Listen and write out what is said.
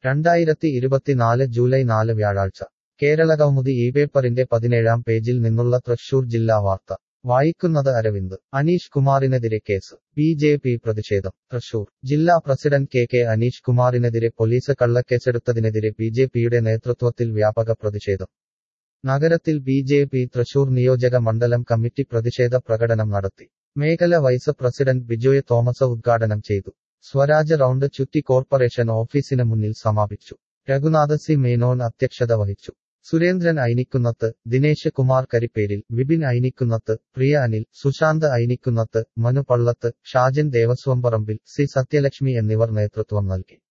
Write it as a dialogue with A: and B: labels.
A: രണ്ടായിരത്തി ഇരുപത്തിനാല് ജൂലൈ നാല് വ്യാഴാഴ്ച കേരളകൗമുദി ഈ പേപ്പറിന്റെ പതിനേഴാം പേജിൽ നിന്നുള്ള തൃശൂർ ജില്ലാ വാർത്ത വായിക്കുന്നത് അരവിന്ദ് അനീഷ് കുമാറിനെതിരെ കേസ് ബി ജെ പി പ്രതിഷേധം തൃശൂർ ജില്ലാ പ്രസിഡന്റ് കെ കെ അനീഷ് കുമാറിനെതിരെ പോലീസ് കള്ളക്കേസെടുത്തതിനെതിരെ ബി ജെ പിയുടെ നേതൃത്വത്തിൽ വ്യാപക പ്രതിഷേധം നഗരത്തിൽ ബി ജെ പി തൃശൂർ നിയോജക മണ്ഡലം കമ്മിറ്റി പ്രതിഷേധ പ്രകടനം നടത്തി മേഖല വൈസ് പ്രസിഡന്റ് ബിജോയ് തോമസ് ഉദ്ഘാടനം ചെയ്തു സ്വരാജ് റൗണ്ട് ചുറ്റി കോർപ്പറേഷൻ ഓഫീസിന് മുന്നിൽ സമാപിച്ചു രഘുനാഥ് സി മേനോൻ അധ്യക്ഷത വഹിച്ചു സുരേന്ദ്രൻ ഐനിക്കുന്നത്ത് ദിനേശ് കുമാർ കരിപ്പേരിൽ വിപിൻ ഐനിക്കുന്നത്ത് പ്രിയ അനിൽ സുശാന്ത് ഐനിക്കുന്നത്ത് മനു പള്ളത്ത് ഷാജൻ ദേവസ്വംപറമ്പിൽ സി സത്യലക്ഷ്മി എന്നിവർ നേതൃത്വം നൽകി